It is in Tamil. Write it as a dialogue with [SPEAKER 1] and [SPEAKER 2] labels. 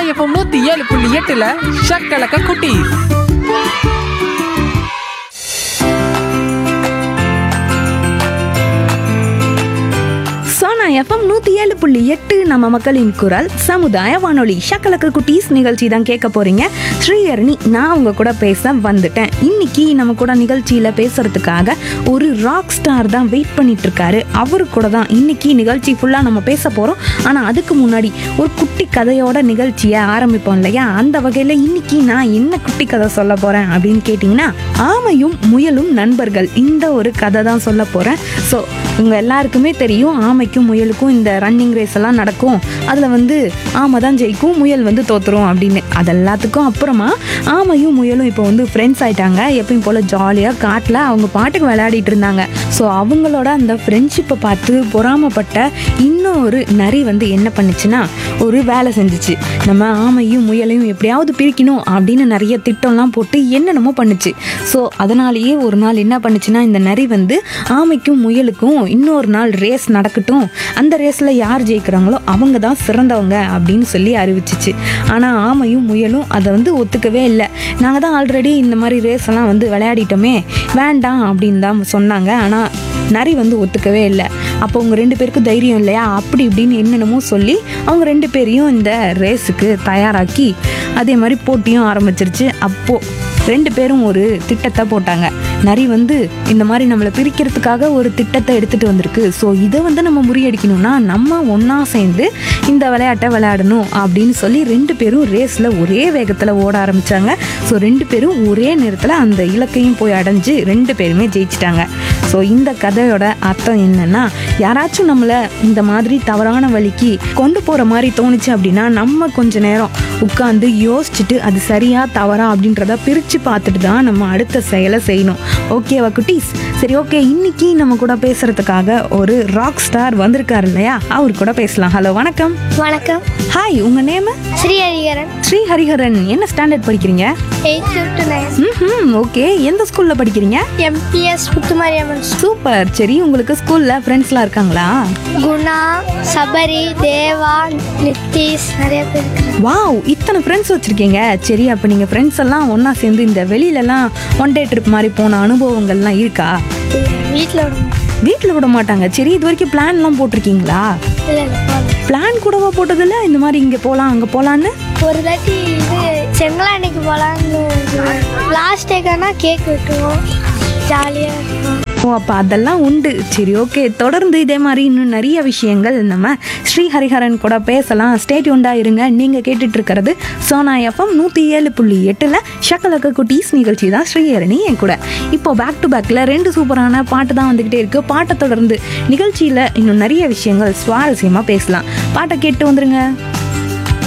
[SPEAKER 1] எஃப்எம் நூத்தி ஏழு புள்ளி எட்டுல ஷக்கலக்க குட்டி
[SPEAKER 2] சோனா எஃப்எம் நூத்தி ஏழு புள்ளி எட்டு நம்ம மக்களின் குரல் சமுதாய வானொலி ஷக்கலக்க குட்டீஸ் நிகழ்ச்சி தான் கேட்க போறீங்க ஸ்ரீஹரணி நான் உங்க கூட பேச வந்துட்டேன் இன்னைக்கு நம்ம கூட நிகழ்ச்சியில பேசுறதுக்காக ஒரு ராக் ஸ்டார் தான் வெயிட் பண்ணிட்டு இருக்காரு அவரு கூட தான் இன்னைக்கு நிகழ்ச்சி ஃபுல்லா நம்ம பேச போறோம் ஆனா அதுக்கு முன்னாடி ஒரு குட்டி கதையோட நிகழ்ச்சியை ஆரம்பிப்போம் இல்லையா அந்த வகையில இன்னைக்கு நான் என்ன குட்டி கதை சொல்ல போறேன் அப்படின்னு கேட்டிங்கன்னா ஆமையும் முயலும் நண்பர்கள் இந்த ஒரு கதை தான் சொல்ல போறேன் ஸோ உங்க எல்லாருக்குமே தெரியும் ஆமைக்கும் முயலுக்கும் இந்த ரன்னிங் ரேஸ் எல்லாம் நடக்கும் அதில் வந்து ஆமை தான் ஜெயிக்கும் முயல் வந்து தோத்துரும் அப்படின்னு அது எல்லாத்துக்கும் அப்புறமா ஆமையும் முயலும் இப்போ வந்து ஃப்ரெண்ட்ஸ் ஆயிட்டாங்க எப்பயும் போல் ஜாலியாக காட்டில் அவங்க பாட்டுக்கு விளையாடிட்டு இருந்தாங்க ஸோ அவங்களோட அந்த ஃப்ரெண்ட்ஷிப்பை பார்த்து பொறாமப்பட்ட இன்னொரு நரி வந்து என்ன பண்ணுச்சுன்னா ஒரு வேலை செஞ்சுச்சு நம்ம ஆமையும் முயலையும் எப்படியாவது பிரிக்கணும் அப்படின்னு நிறைய திட்டம்லாம் போட்டு என்னென்னமோ பண்ணுச்சு ஸோ அதனாலேயே ஒரு நாள் என்ன பண்ணுச்சுன்னா இந்த நரி வந்து ஆமைக்கும் முயலுக்கும் இன்னொரு நாள் ரேஸ் நடக்கட்டும் அந்த ரேஸில் யார் ஜெயிக்கிறாங்களோ அவங்க தான் சிறந்தவங்க அப்படின்னு சொல்லி அறிவிச்சிச்சு ஆனால் ஆமையும் முயலும் அதை வந்து ஒத்துக்கவே இல்லை நாங்கள் தான் ஆல்ரெடி இந்த மாதிரி ரேஸ் எல்லாம் வந்து விளையாடிட்டோமே வேண்டாம் அப்படின்னு தான் சொன்னாங்க ஆனால் நரி வந்து ஒத்துக்கவே இல்லை அப்போ அவங்க ரெண்டு பேருக்கும் தைரியம் இல்லையா அப்படி இப்படின்னு என்னென்னமோ சொல்லி அவங்க ரெண்டு பேரையும் இந்த ரேஸுக்கு தயாராக்கி அதே மாதிரி போட்டியும் ஆரம்பிச்சிருச்சு அப்போது ரெண்டு பேரும் ஒரு திட்டத்தை போட்டாங்க நரி வந்து இந்த மாதிரி நம்மளை பிரிக்கிறதுக்காக ஒரு திட்டத்தை எடுத்துட்டு வந்திருக்கு ஸோ இதை வந்து நம்ம முறியடிக்கணும்னா நம்ம ஒன்றா சேர்ந்து இந்த விளையாட்டை விளையாடணும் அப்படின்னு சொல்லி ரெண்டு பேரும் ரேஸில் ஒரே வேகத்தில் ஓட ஆரம்பிச்சாங்க ஸோ ரெண்டு பேரும் ஒரே நேரத்தில் அந்த இலக்கையும் போய் அடைஞ்சு ரெண்டு பேருமே ஜெயிச்சிட்டாங்க ஸோ இந்த கதையோட அர்த்தம் என்னன்னா யாராச்சும் நம்மளை இந்த மாதிரி தவறான வழிக்கு கொண்டு போகிற மாதிரி தோணுச்சு அப்படின்னா நம்ம கொஞ்ச நேரம் உட்காந்து யோசிச்சுட்டு அது சரியா தவறா அப்படின்றத பிரித்து பார்த்துட்டு தான் நம்ம அடுத்த செயலை செய்யணும் ஓகேவா குட்டீஸ் சரி ஓகே இன்னைக்கு நம்ம கூட பேசுறதுக்காக ஒரு ராக் ஸ்டார் வந்திருக்காரு இல்லையா அவர் கூட பேசலாம் ஹலோ வணக்கம்
[SPEAKER 3] வணக்கம்
[SPEAKER 2] ஹாய் உங்க நேம்
[SPEAKER 3] ஸ்ரீ ஹரிகரன்
[SPEAKER 2] ஸ்ரீ ஹரிஹரன் என்ன ஸ்டாண்டர்ட் படிக்கிறீங்க
[SPEAKER 3] eight to nine
[SPEAKER 2] hmm okay எந்த ஸ்கூல்ல படிக்கிறீங்க
[SPEAKER 3] எம்பிஎஸ் முத்துமாரியம்மன் ஸ்கூல்.
[SPEAKER 2] சூப்பர் சரி உங்களுக்கு ஸ்கூல்ல ஃப்ரெண்ட்ஸ்லாம் இருக்காங்களா
[SPEAKER 3] குணா சபரி தேவா நித்திஷ் நிறைய பேர் இருக்காங்க
[SPEAKER 2] வாவ் இத்தனை ஃப்ரெண்ட்ஸ் வச்சிருக்கீங்க சரி அப்போ நீங்கள் ஃப்ரெண்ட்ஸ் எல்லாம் ஒன்றா சேர்ந்து இந்த வெளியிலலாம் ஒன் டே ட்ரிப் மாதிரி போன அனுபவங்கள்லாம் இருக்கா
[SPEAKER 3] வீட்டில் விட
[SPEAKER 2] வீட்டில் விட மாட்டாங்க சரி இது வரைக்கும் பிளான்லாம் போட்டிருக்கீங்களா
[SPEAKER 3] இல்லை இல்லை போகல.
[SPEAKER 2] பிளான் கூடவா போட்டதில்ல இந்த மாதிரி இங்கே போகலாம் அங்கே போகலான்னு
[SPEAKER 3] ஒரு தாட்டி இது செங்கலாண்டைக்கு போகலான்னு லாஸ்ட் டேக்கானா கேக் வெட்டுவோம் ஜாலியாக இருக்கும்
[SPEAKER 2] ஓ அப்போ அதெல்லாம் உண்டு சரி ஓகே தொடர்ந்து இதே மாதிரி இன்னும் நிறைய விஷயங்கள் நம்ம ஸ்ரீ ஹரிஹரன் கூட பேசலாம் ஸ்டேட் உண்டா இருங்க நீங்கள் கேட்டுட்டு இருக்கிறது சோனா எஃப்எம் நூற்றி ஏழு புள்ளி எட்டில் ஷக்கலக்க குட்டீஸ் நிகழ்ச்சி தான் ஸ்ரீஹரணி என் கூட இப்போ பேக் டு பேக்கில் ரெண்டு சூப்பரான பாட்டு தான் வந்துக்கிட்டே இருக்குது பாட்டை தொடர்ந்து நிகழ்ச்சியில் இன்னும் நிறைய விஷயங்கள் சுவாரஸ்யமாக பேசலாம் பாட்டை கேட்டு வந்துருங்க